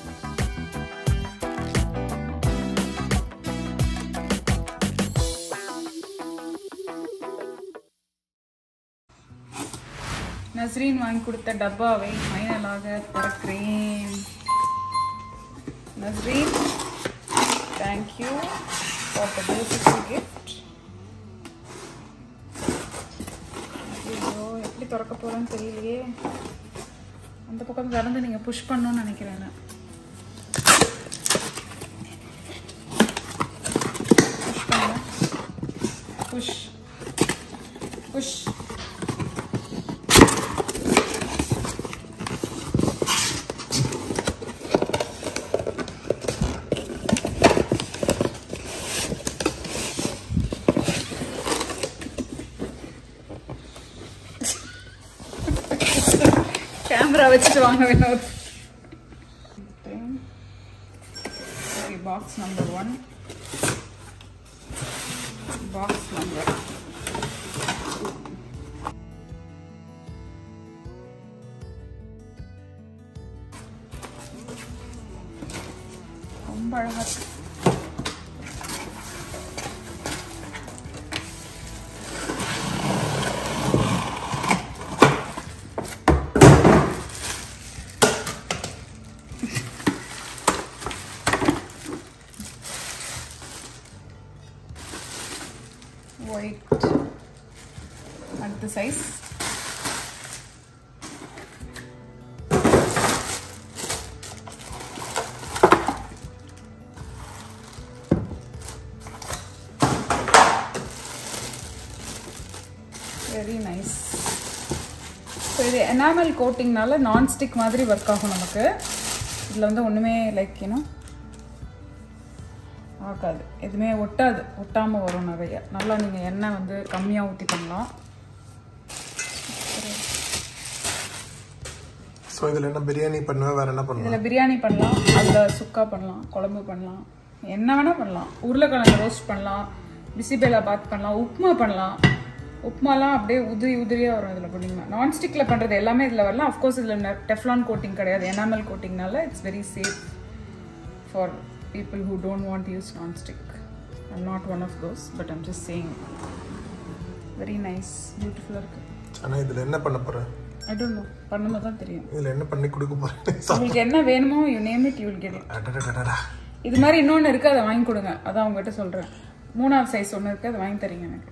நஸ்ரீன் வாங்கி கொடுத்த டப்பாவை ஃபைனலாக திறக்கிறேன் Nasreen thank you for the beautiful gift ஐயோ எப்படி திறக்க போகிறேன்னு தெரியலையே அந்த பக்கம் திறந்து நீங்கள் புஷ் பண்ணணும்னு நினைக்கிறேன் நான் புஷ் பண்ணுங்க புஷ் புஷ் கேமரா வச்சுட்டு வாங்க வினோத் சரி box number one box number ரொம்ப அழகா இருக்கு ஒயிட் அடுத்த சைஸ் வெரி நைஸ் ஸோ இது எனாமல் கோட்டிங்னால நான்ஸ்டிக் மாதிரி ஒர்க் ஆகும் நமக்கு இதில் வந்து ஒன்றுமே லைக் யூனோ ஆகாது எதுவுமே ஒட்டாது ஒட்டாமல் வரும் நிறைய நல்லா நீங்கள் எண்ணெய் வந்து கம்மியாக ஊற்றி பண்ணலாம் ஸோ இதில் என்ன பிரியாணி பண்ணுவேன் வேற என்ன பண்ணுவேன் இதில் பிரியாணி பண்ணலாம் அதில் சுக்கா பண்ணலாம் குழம்பு பண்ணலாம் என்ன வேணால் பண்ணலாம் உருளைக்கிழங்கு ரோஸ்ட் பண்ணலாம் பிசிபேலா பாத் பண்ணலாம் உப்புமா பண்ணலாம் உப்புமாலாம் அப்படியே உதிரி உதிரியாக வரும் இதில் பண்ணிங்கன்னா நான்ஸ்டிக்கில் பண்ணுறது எல்லாமே இதில் வரலாம் அஃப்கோர்ஸ் இதில் டெஃப்லான் கோட்டிங் கிடையாது எனாமல் கோட்டிங்னால it's very safe for people who don't want to use non-stick. I'm not one of those, but I'm just saying. Very nice, beautiful இருக்கு ஆனால் இதில் என்ன பண்ண போகிறேன் I don't know பண்ணும்போது தான் தெரியும் இதில் என்ன பண்ணி கொடுக்க போகிறேன் உங்களுக்கு என்ன வேணுமோ you name it you will get it அடடடடடா இது மாதிரி இன்னொன்று இருக்கு அதை வாங்கி கொடுங்க அதான் உங்ககிட்ட சொல்றேன் மூணாவது சைஸ் ஒன்று இருக்கு அதை வாங்கி தரீங்க எனக்கு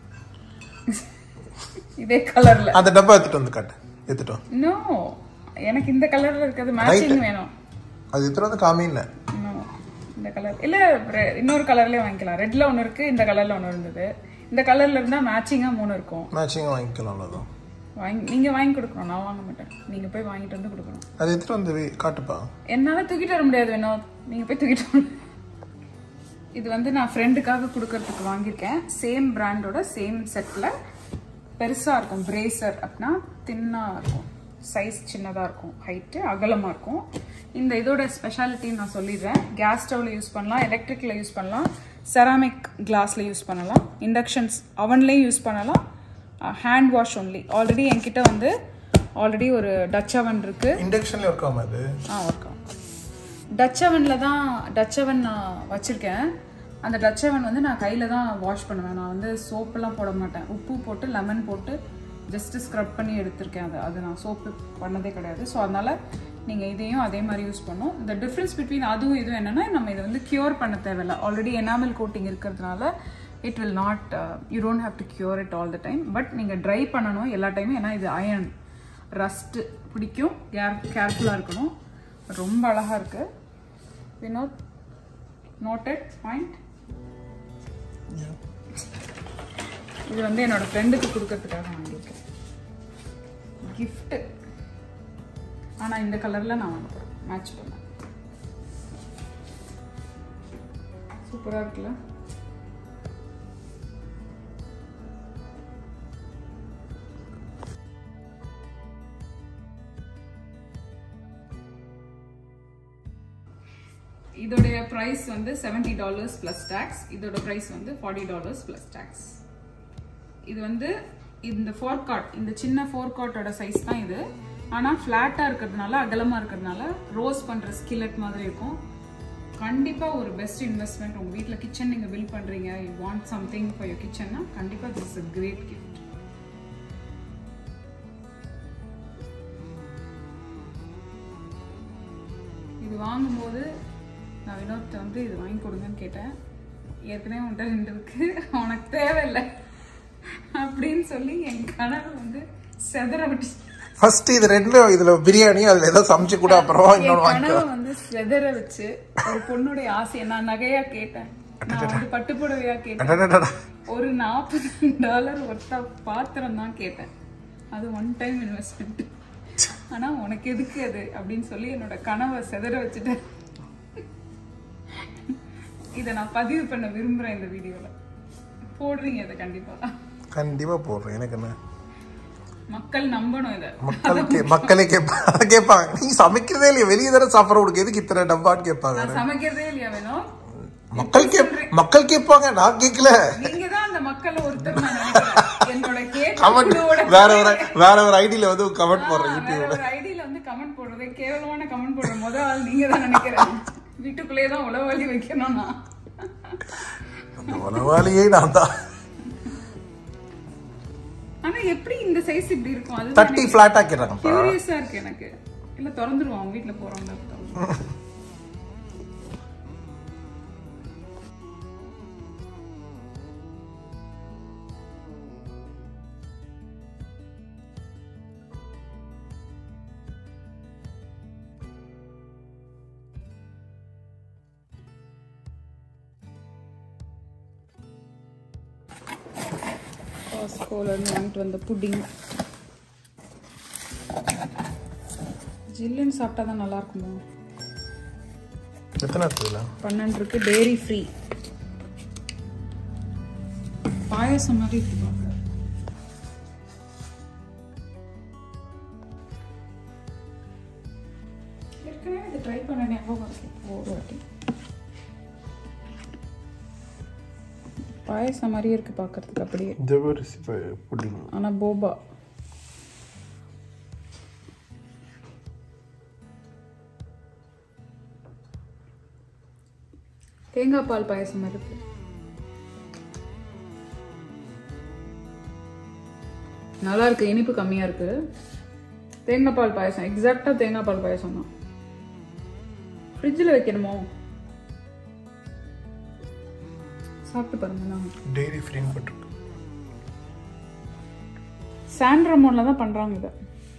இதே கலர்ல அந்த டப்பா எடுத்துட்டு வந்து காட்டு எடுத்துட்டோம் நோ எனக்கு இந்த கலர்ல இருக்கிறது மேட்சிங் வேணும் அது எடுத்துட்டு வந்து காமின்னு No, இந்த கலர் இல்ல re- இன்னொரு கலர்லயே வாங்கிக்கலாம் ரெட்ல ஒன்று இருக்கு இந்த கலர்ல ஒன்று இருந்தது இந்த கலர்ல இருந்தா மேட்சிங்கா மூணு இருக்கும் மேட்சிங்காக வாங்கிக்கலாம் அவ்வளோதான் வாங்கி நீங்க வாங்கி கொடுக்கணும் நான் வாங்க மாட்டேன் நீங்க போய் வாங்கிட்டு வந்து கொடுக்கணும் அது எடுத்துட்டு வந்து வை- காட்டுப்பா என்னால தூக்கிட்டு வர முடியாது வேணும் நீங்க போய் தூக்கிட்டு வாங்க இது வந்து நான் ஃப்ரெண்டுக்காக கொடுக்கறதுக்கு வாங்கியிருக்கேன் சேம் பிராண்டோட சேம் செட்ல பெருசா இருக்கும் பிரேசர் அப்படின்னா தின்னா இருக்கும் சைஸ் சின்னதா இருக்கும் ஹைட்டு அகலமா இருக்கும் இந்த இதோட ஸ்பெஷாலிட்டி நான் சொல்லிடுறேன் கேஸ் ஸ்டவ்ல யூஸ் பண்ணலாம் எலக்ட்ரிக்ல யூஸ் பண்ணலாம் செராமிக் கிளாஸ்ல யூஸ் பண்ணலாம் இண்டக்ஷன்ஸ் அவன்லேயும் யூஸ் பண்ணலாம் ஹேண்ட் வாஷ் ஒன்லி ஆல்ரெடி என்கிட்ட வந்து ஆல்ரெடி ஒரு டச் அவன் இருக்கு இண்டக்ஷன்ல ஒர்க் ஆகும் அது ஆ ஒர்க் ஆகும் டச் அவனில் தான் டச் அவன் நான் வச்சுருக்கேன் அந்த டச் அவன் வந்து நான் கையில் தான் வாஷ் பண்ணுவேன் நான் வந்து சோப்பெல்லாம் போட மாட்டேன் உப்பு போட்டு லெமன் போட்டு ஜஸ்ட்டு ஸ்க்ரப் பண்ணி எடுத்திருக்கேன் அது அது நான் சோப்பு பண்ணதே கிடையாது ஸோ அதனால் நீங்கள் இதையும் அதே மாதிரி யூஸ் பண்ணோம் இந்த டிஃப்ரென்ஸ் பிட்வீன் அதுவும் இதுவும் என்னென்னா நம்ம இதை வந்து க்யூர் பண்ண தேவையில்ல ஆல்ரெடி எனாமல் கோட்டிங் இருக்கிறதுனால it will not you don't have to cure it all the time but நீங்கள் ட்ரை பண்ணணும் எல்லா டைமும் ஏன்னா இது அயன் ரஸ்ட்டு பிடிக்கும் கேர் கேர்ஃபுல்லாக இருக்கணும் ரொம்ப அழகாக இருக்குது வினோத் நோட்டட் பாயிண்ட் இது வந்து என்னோட ஃப்ரெண்டுக்கு கொடுக்கறதுக்காக வாங்கியிருக்கேன் gift ஆனால் இந்த கலரில் நான் வாங்க போகிறேன் மேட்ச் பண்ணேன் சூப்பராக இருக்குல்ல இதோடைய ப்ரைஸ் வந்து செவன்டி டாலர்ஸ் ப்ளஸ் டேக்ஸ் இதோட ப்ரைஸ் வந்து ஃபார்ட்டி டாலர்ஸ் ப்ளஸ் டேக்ஸ் இது வந்து இந்த ஃபோர் கார்ட் இந்த சின்ன ஃபோர் கார்ட்டோட சைஸ் தான் இது ஆனால் ஃப்ளாட்டாக இருக்கிறதுனால அகலமாக இருக்கிறதுனால ரோஸ் பண்ணுற ஸ்கில்லட் மாதிரி இருக்கும் கண்டிப்பாக ஒரு பெஸ்ட் இன்வெஸ்ட்மெண்ட் உங்கள் வீட்டில் கிச்சன் நீங்கள் பில் பண்ணுறீங்க you want something for your கிச்சன்னா கண்டிப்பாக this is a great gift இது வாங்கும்போது நான் வினோத்தை வந்து இது வாங்கி கொடுங்கன்னு கேட்டேன் ஏற்கனவே உன்ட்ட ரெண்டு இருக்கு உனக்கு தேவையில்லை அப்படின்னு சொல்லி என் கணவர் வந்து செதற விட்டு ஃபர்ஸ்ட் இது ரெண்டுல இதுல பிரியாணி அதுல ஏதோ சமைச்சு கூட அப்புறம் என் இன்னொன்று வாங்கி கணவர் வந்து செதற வச்சு ஒரு பொண்ணுடைய ஆசையை நான் நகையா கேட்டேன் நான் வந்து பட்டு புடவையா கேட்டேன் அடடடடா. ஒரு நாற்பது டாலர் ஒர்த்தா பாத்திரம் தான் கேட்டேன் அது ஒன் டைம் இன்வெஸ்ட்மெண்ட் ஆனா உனக்கு எதுக்கு அது அப்படின்னு சொல்லி என்னோட கனவை செதற வச்சுட்டேன் இதை நான் பதிவு பண்ண விரும்புறேன் இந்த வீடியோல போடுறீங்க இதை கண்டிப்பா கண்டிப்பா போடுறேன் எனக்கு என்ன மக்கள் நம்பணும் இதை மக்கள் கே மக்களே கேட்பாங்க அதை கேட்பாங்க நீ சமைக்கிறதே இல்லையா வெளியே தானே சாப்பிட்ற உனக்கு எதுக்கு இத்தனை டப்பான்னு கேட்பாங்க நான் சமைக்கிறதே இல்லையா வேணும் மக்கள் கேப் மக்கள் கேட்பாங்க நான் கேட்கல நீங்க தான் அந்த மக்கள்ல ஒருத்தர் நான் நினைக்கிறேன் என்னோட கமெண்ட் கேட்டோட வேற ஒரு வேற ஒரு ஐடியில வந்து கமெண்ட் போடுறேன் வேற ஒரு ஐடியில வந்து கமெண்ட் போடுறது கேவலமான கமெண்ட் போடுற முதல் ஆள் நீங்க தான் நினைக்கிறேன் வீட்டுக்குள்ளேயே தான் உளவாளி வைக்கணும் நான் அந்த உணவாளியே நான் தான் ஆனா எப்படி இந்த சைஸ் இப்படி இருக்கும் அது தட்டி ஃபிளாட் ஆக்கிடுறாங்கப்பா கியூரியஸா இருக்கு எனக்கு இல்ல திறந்துருவோம் அவங்க வீட்டுல போறவங்க காஸ்கோலேருந்து வாங்கிட்டு வந்த புட்டிங் ஜில்லுன்னு சாப்பிட்டா தான் நல்லா இருக்குமோ எத்தனை இருக்குதுல பன்னெண்டு இருக்கு டெய்ரி ஃப்ரீ பாயசம் மாதிரி இருக்கு பார்க்க. ஏற்கனவே இது ட்ரை பண்ண ஞாபகம் இருக்கு ஒரு வாட்டி பாயசம் மாதிரியே இருக்கு பார்க்கறதுக்கு அப்படியே ஜவ்வரிசி புட்டிங் ஆனா போபா தேங்காய் பால் பாயசம் மாதிரி இருக்கு நல்லா இருக்கு இனிப்பு கம்மியா இருக்கு தேங்காய் பால் பாயசம் எக்ஸாக்டா தேங்காய் பால் பாயசம் தான் ஃப்ரிட்ஜில் வைக்கணுமோ சாப்பிட்டு பாருங்க நான் டெய்ரி ஃப்ரீன்னு போட்டிருக்கு சாண்ட்ரமோனில் தான் பண்ணுறாங்க இதை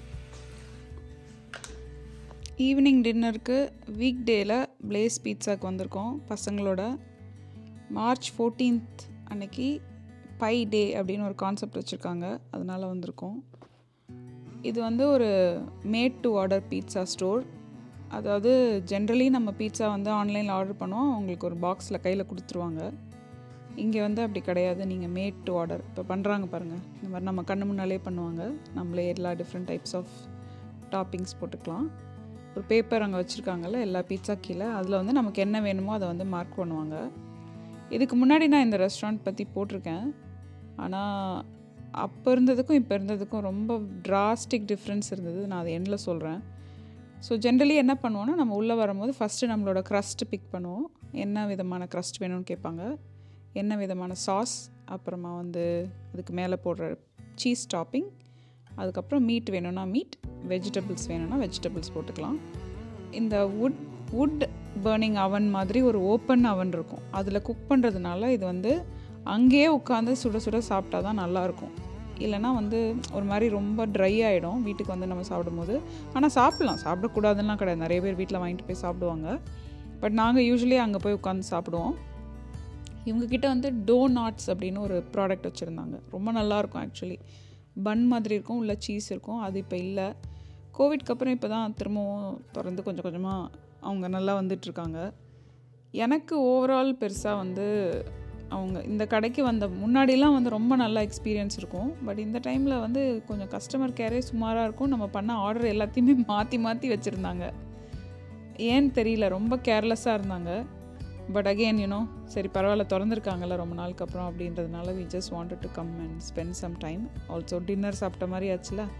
ஈவினிங் டின்னருக்கு வீக் டேயில் பிளேஸ் பீட்சாக்கு வந்திருக்கோம் பசங்களோட மார்ச் ஃபோர்டீன்த் அன்னைக்கு பை டே அப்படின்னு ஒரு கான்செப்ட் வச்சுருக்காங்க அதனால் வந்திருக்கோம் இது வந்து ஒரு made to order pizza store அதாவது ஜென்ரலி நம்ம பீட்சா வந்து ஆன்லைனில் ஆர்டர் பண்ணுவோம் அவங்களுக்கு ஒரு பாக்ஸில் கையில் கொடுத்துருவாங்க இங்கே வந்து அப்படி கிடையாது நீங்கள் மேட் டு ஆர்டர் இப்போ பண்ணுறாங்க பாருங்கள் இந்த மாதிரி நம்ம கண்ணு முன்னாலே பண்ணுவாங்க நம்மளே எல்லா டிஃப்ரெண்ட் டைப்ஸ் ஆஃப் டாப்பிங்ஸ் போட்டுக்கலாம் ஒரு பேப்பர் அங்கே வச்சுருக்காங்கல்ல எல்லா பீட்சா கீழே அதில் வந்து நமக்கு என்ன வேணுமோ அதை வந்து மார்க் பண்ணுவாங்க இதுக்கு முன்னாடி நான் இந்த ரெஸ்டாரண்ட் பற்றி போட்டிருக்கேன் ஆனால் அப்போ இருந்ததுக்கும் இப்போ இருந்ததுக்கும் ரொம்ப டிராஸ்டிக் டிஃப்ரென்ஸ் இருந்தது நான் அதை எண்ணில் சொல்கிறேன் ஸோ ஜென்ரலி என்ன பண்ணுவோன்னா நம்ம உள்ளே வரும்போது ஃபஸ்ட்டு நம்மளோட க்ரஸ்ட் பிக் பண்ணுவோம் என்ன விதமான க்ரஸ்ட் வேணும்னு கேட்பாங்க என்ன விதமான சாஸ் அப்புறமா வந்து அதுக்கு மேலே போடுற சீஸ் டாப்பிங் அதுக்கப்புறம் மீட் வேணும்னா மீட் வெஜிடபிள்ஸ் வேணும்னா வெஜிடபிள்ஸ் போட்டுக்கலாம் இந்த வுட் வுட் பேர்னிங் அவன் மாதிரி ஒரு ஓப்பன் அவன் இருக்கும் அதில் குக் பண்ணுறதுனால இது வந்து அங்கேயே உட்காந்து சுட சுட சாப்பிட்டா தான் நல்லாயிருக்கும் இல்லைனா வந்து ஒரு மாதிரி ரொம்ப ட்ரை ஆகிடும் வீட்டுக்கு வந்து நம்ம சாப்பிடும்போது ஆனால் சாப்பிட்லாம் சாப்பிடக்கூடாதுலாம் கிடையாது நிறைய பேர் வீட்டில் வாங்கிட்டு போய் சாப்பிடுவாங்க பட் நாங்கள் யூஸ்வலி அங்கே போய் உட்காந்து சாப்பிடுவோம் இவங்கக்கிட்ட வந்து டோ நாட்ஸ் அப்படின்னு ஒரு ப்ராடக்ட் வச்சுருந்தாங்க ரொம்ப நல்லாயிருக்கும் ஆக்சுவலி பன் மாதிரி இருக்கும் உள்ள சீஸ் இருக்கும் அது இப்போ இல்லை கோவிட்க்கு அப்புறம் இப்போ தான் திரும்பவும் திறந்து கொஞ்சம் கொஞ்சமாக அவங்க நல்லா வந்துட்டுருக்காங்க எனக்கு ஓவரால் பெருசாக வந்து அவங்க இந்த கடைக்கு வந்த முன்னாடிலாம் வந்து ரொம்ப நல்ல எக்ஸ்பீரியன்ஸ் இருக்கும் பட் இந்த டைமில் வந்து கொஞ்சம் கஸ்டமர் கேரே சுமாராக இருக்கும் நம்ம பண்ண ஆர்டர் எல்லாத்தையுமே மாற்றி மாற்றி வச்சுருந்தாங்க ஏன்னு தெரியல ரொம்ப கேர்லெஸ்ஸாக இருந்தாங்க பட் அகெயின் யூனோ சரி பரவாயில்ல திறந்துருக்காங்கல்ல ரொம்ப நாளுக்கு அப்புறம் அப்படின்றதுனால we just wanted to come and spend some time also dinner சாப்பிட்ட மாதிரி ஆச்சுல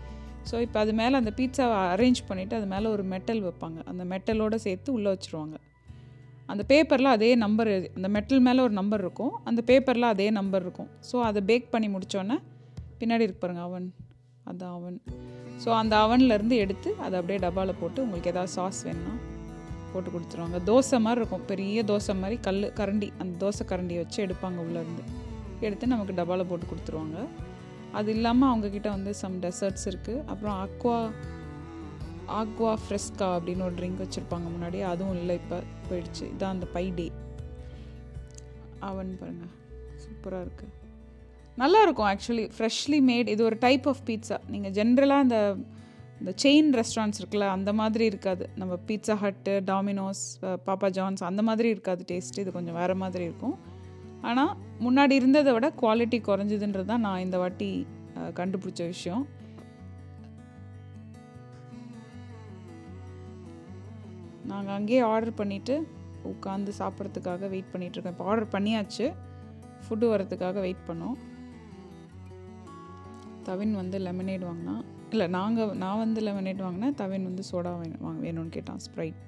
ஸோ இப்போ அது மேலே அந்த பீட்சாவை அரேஞ்ச் பண்ணிவிட்டு அது மேலே ஒரு மெட்டல் வைப்பாங்க அந்த மெட்டலோடு சேர்த்து உள்ளே வச்சுருவாங்க அந்த பேப்பரில் அதே நம்பர் அந்த மெட்டல் மேலே ஒரு நம்பர் இருக்கும் அந்த பேப்பரில் அதே நம்பர் இருக்கும் ஸோ அதை பேக் பண்ணி முடித்தோன்னே பின்னாடி இருக்கு பாருங்க அவன் அந்த அவன் ஸோ அந்த அவன்லேருந்து எடுத்து அதை அப்படியே டப்பாவில் போட்டு உங்களுக்கு ஏதாவது சாஸ் வேணும்னா போட்டு கொடுத்துருவாங்க தோசை மாதிரி இருக்கும் பெரிய தோசை மாதிரி கல் கரண்டி அந்த தோசை கரண்டியை வச்சு எடுப்பாங்க உள்ளேருந்து எடுத்து நமக்கு டப்பாவில் போட்டு கொடுத்துருவாங்க அது இல்லாமல் அவங்கக்கிட்ட வந்து சம் டெசர்ட்ஸ் இருக்குது அப்புறம் அக்வா ஆக்வா ஃப்ரெஸ்கா அப்படின்னு ஒரு ட்ரிங்க் வச்சுருப்பாங்க முன்னாடி அதுவும் இல்லை இப்போ போயிடுச்சு இதான் அந்த பை டே அவன் பாருங்க சூப்பராக இருக்குது நல்லா இருக்கும் ஆக்சுவலி ஃப்ரெஷ்லி மேட் இது ஒரு டைப் ஆஃப் பீட்சா நீங்கள் ஜென்ரலாக இந்த இந்த செயின் ரெஸ்டாரண்ட்ஸ் இருக்குல்ல அந்த மாதிரி இருக்காது நம்ம pizza Hut Domino's Papa John's அந்த மாதிரி இருக்காது டேஸ்ட் இது கொஞ்சம் வேறு மாதிரி இருக்கும் ஆனால் முன்னாடி இருந்ததை விட குவாலிட்டி குறைஞ்சதுன்றது தான் நான் இந்த வாட்டி அஹ், கண்டுபிடிச்ச விஷயம் நாங்கள் அங்கேயே ஆர்டர் பண்ணிவிட்டு உட்காந்து சாப்பிட்றதுக்காக வெயிட் பண்ணிகிட்ருக்கோம் இப்போ ஆர்டர் பண்ணியாச்சு ஃபுட்டு வரதுக்காக வெயிட் பண்ணோம் தவின் வந்து லெமனேட் வாங்கினா இல்லை நாங்கள் நான் வந்து லெமனேட் வாங்கினேன் தவின் வந்து சோடா வேணும் வாங்க வேணும்னு கேட்டான் ஸ்ப்ரைட்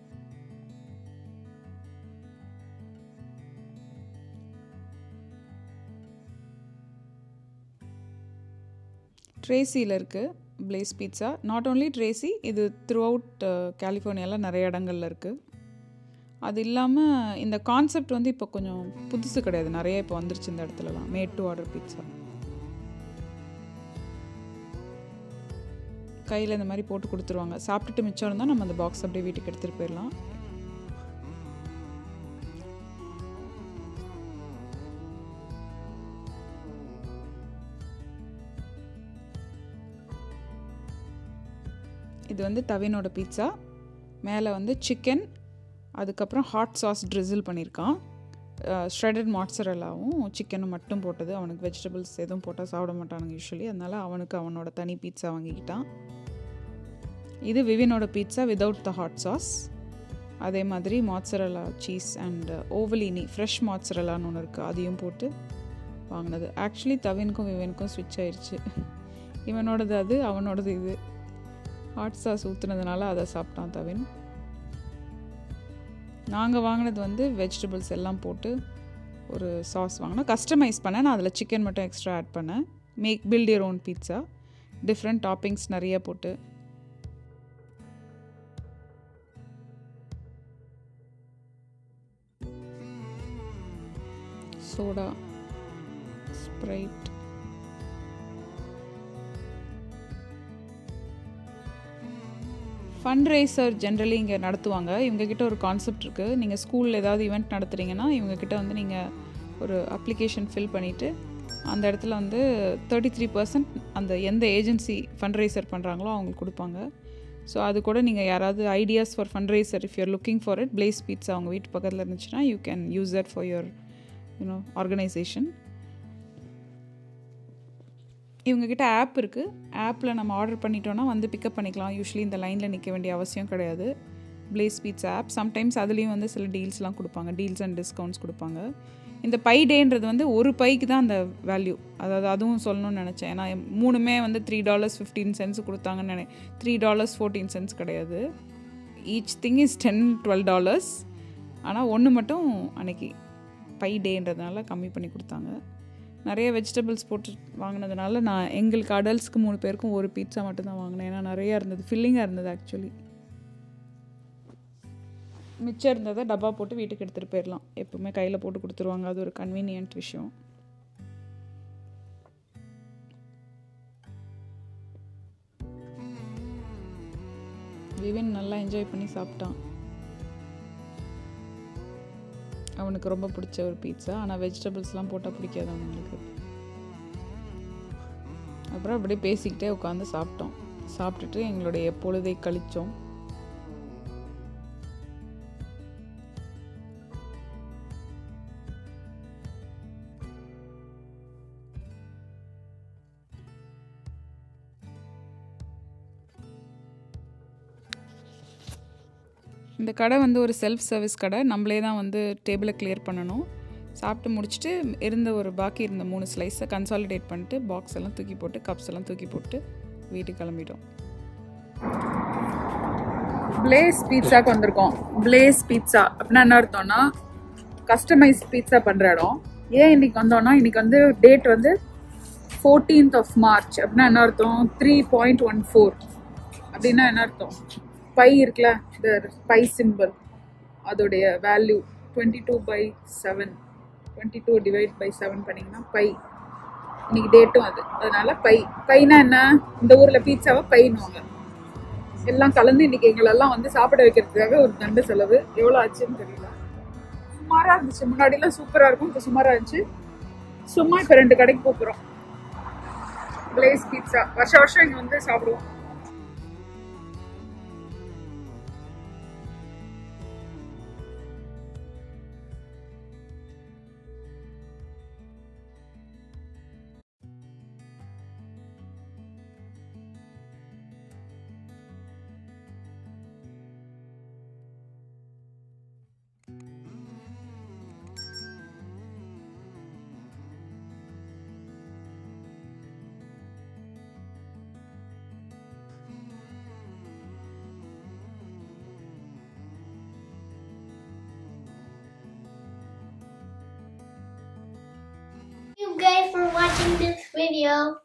ட்ரேசியில் இருக்குது Blaze pizza not only Tracy இது த்ரூ அவுட் கலிஃபோர்னியாவில் நிறைய இடங்கள்ல இருக்குது அது இல்லாமல் இந்த கான்செப்ட் வந்து இப்போ கொஞ்சம் புதுசு கிடையாது நிறைய இப்போ வந்துருச்சு இந்த இடத்துலலாம் மேட் டு ஆர்டர் பீட்சா கையில் இந்த மாதிரி போட்டு கொடுத்துருவாங்க சாப்பிட்டுட்டு மிச்சம் இருந்தால் நம்ம அந்த பாக்ஸ் அப்படியே வீட்டுக்கு எடுத்துகிட்டு போயிடலாம் இது வந்து தவினோட பீட்சா மேலே வந்து சிக்கன் அதுக்கப்புறம் ஹாட் சாஸ் ட்ரிசில் பண்ணியிருக்கான் ஷ்ரெடட் மாட்சரலாவும் சிக்கனும் மட்டும் போட்டது அவனுக்கு வெஜிடபிள்ஸ் எதுவும் போட்டால் சாப்பிட மாட்டானுங்க யூஸ்வலி அதனால் அவனுக்கு அவனோட தனி பீட்சா வாங்கிக்கிட்டான் இது விவினோட pizza without the hot sauce அதே மாதிரி mozzarella cheese and ovolini fresh மாட்சரலான்னு ஒன்று இருக்குது அதையும் போட்டு வாங்கினது ஆக்சுவலி தவினுக்கும் விவினுக்கும் ஸ்விட்ச் ஆயிடுச்சு இவனோடது அது அவனோடது இது ஹாட் சாஸ் ஊற்றுனதுனால அதை சாப்பிட்டான் தவின் நாங்கள் வாங்கினது வந்து வெஜிடபிள்ஸ் எல்லாம் போட்டு ஒரு சாஸ் வாங்கினோம் கஸ்டமைஸ் பண்ணேன் நான் அதில் சிக்கன் மட்டும் எக்ஸ்ட்ரா ஆட் பண்ணேன் make build your own pizza different toppings நிறைய போட்டு soda Sprite fundraiser generally இங்கே நடத்துவாங்க இவங்கக்கிட்ட ஒரு கான்செப்ட் இருக்குது நீங்கள் ஸ்கூலில் ஏதாவது ஈவெண்ட் நடத்துகிறீங்கன்னா இவங்கக்கிட்ட வந்து நீங்கள் ஒரு அப்ளிகேஷன் ஃபில் பண்ணிவிட்டு அந்த இடத்துல வந்து தேர்ட்டி த்ரீ பர்சன்ட் அந்த எந்த ஏஜென்சி ஃபண்ட் ரைசர் பண்ணுறாங்களோ அவங்களுக்கு கொடுப்பாங்க ஸோ அது கூட நீங்கள் யாராவது ideas for fundraiser if you're looking for it Blaze pizza அவங்க வீட்டு பக்கத்தில் இருந்துச்சுன்னா you can use that for your you know organization இவங்கக்கிட்ட ஆப் இருக்குது ஆப்பில் நம்ம ஆர்டர் பண்ணிட்டோன்னா வந்து பிக்கப் பண்ணிக்கலாம் யூஸ்வலி இந்த லைனில் நிற்க வேண்டிய அவசியம் கிடையாது பிளேஸ் பீட்ஸ் ஆப் சம்டைம்ஸ் அதுலேயும் வந்து சில டீல்ஸ்லாம் கொடுப்பாங்க டீல்ஸ் அண்ட் டிஸ்கவுண்ட்ஸ் கொடுப்பாங்க இந்த பை டேன்றது வந்து ஒரு பைக்கு தான் அந்த வேல்யூ அதாவது அதுவும் சொல்லணும்னு நினச்சேன் ஏன்னா மூணுமே வந்து த்ரீ டாலர்ஸ் ஃபிஃப்டீன் சென்ஸ் கொடுத்தாங்கன்னு நினை த்ரீ டாலர்ஸ் ஃபோர்டீன் சென்ஸ் கிடையாது each thing is ten twelve dollars ஆனால் ஒன்று மட்டும் அன்னைக்கு பை டேன்றதுனால கம்மி பண்ணி கொடுத்தாங்க நிறைய வெஜிடபிள்ஸ் போட்டு வாங்கினதுனால நான் எங்களுக்கு அடல்ட்ஸ்க்கு மூணு பேருக்கும் ஒரு பீட்சா மட்டும்தான் வாங்கினேன் ஏன்னா நிறையா இருந்தது ஃபில்லிங்காக இருந்தது ஆக்சுவலி மிச்சம் இருந்ததை டப்பா போட்டு வீட்டுக்கு எடுத்துகிட்டு போயிடலாம் எப்பவுமே கையில் போட்டு கொடுத்துருவாங்க அது ஒரு கன்வீனியன்ட் விஷயம் விவின் நல்லா என்ஜாய் பண்ணி சாப்பிட்டான் அவனுக்கு ரொம்ப பிடிச்ச ஒரு பீட்சா ஆனால் வெஜிடபிள்ஸ்லாம் போட்டால் பிடிக்காது அவனுங்களுக்கு அப்புறம் அப்படியே பேசிக்கிட்டே உட்காந்து சாப்பிட்டோம் சாப்பிட்டுட்டு எங்களுடைய பொழுதை கழித்தோம் இந்த கடை வந்து ஒரு செல்ஃப் சர்வீஸ் கடை நம்மளே தான் வந்து டேபிளை கிளியர் பண்ணணும் சாப்பிட்டு முடிச்சுட்டு இருந்த ஒரு பாக்கி இருந்த மூணு ஸ்லைஸை கன்சாலிடேட் பண்ணிட்டு பாக்ஸ் எல்லாம் தூக்கி போட்டு கப்ஸ் எல்லாம் தூக்கி போட்டு வீட்டுக்கு கிளம்பிட்டோம் பிளேஸ் பீட்சாக்கு வந்திருக்கோம் பிளேஸ் பீட்சா அப்படின்னா என்ன அர்த்தம்னா கஸ்டமைஸ் பீட்சா பண்ற இடம் ஏன் இன்னைக்கு வந்தோம்னா இன்னைக்கு வந்து டேட் வந்து ஃபோர்டீன்த் ஆஃப் மார்ச் அப்படின்னா என்ன அர்த்தம் த்ரீ பாயிண்ட் ஒன் ஃபோர் அப்படின்னா என்ன அர்த்தம் பை இருக்குல்ல இந்த பை சிம்பிள் அதோடைய value twenty two by seven twenty two divide by seven பண்ணிங்கன்னா பை இன்னைக்கு டேட்டும் அது அதனால பை பைனா என்ன இந்த ஊர்ல பீட்சாவை பைன்னுவாங்க எல்லாம் கலந்து இன்னைக்கு எங்களெல்லாம் வந்து சாப்பிட வைக்கிறதுக்காக ஒரு தண்டு செலவு எவ்வளோ ஆச்சுன்னு தெரியல சுமாரா இருந்துச்சு முன்னாடி எல்லாம் சூப்பரா இருக்கும் இப்போ சுமாரா இருந்துச்சு சும்மா இப்போ ரெண்டு கடைக்கு போகிறோம் பிளேஸ் பீட்சா வருஷம் வருஷம் இங்க வந்து சாப்பிடுவோம் you guys for watching this video.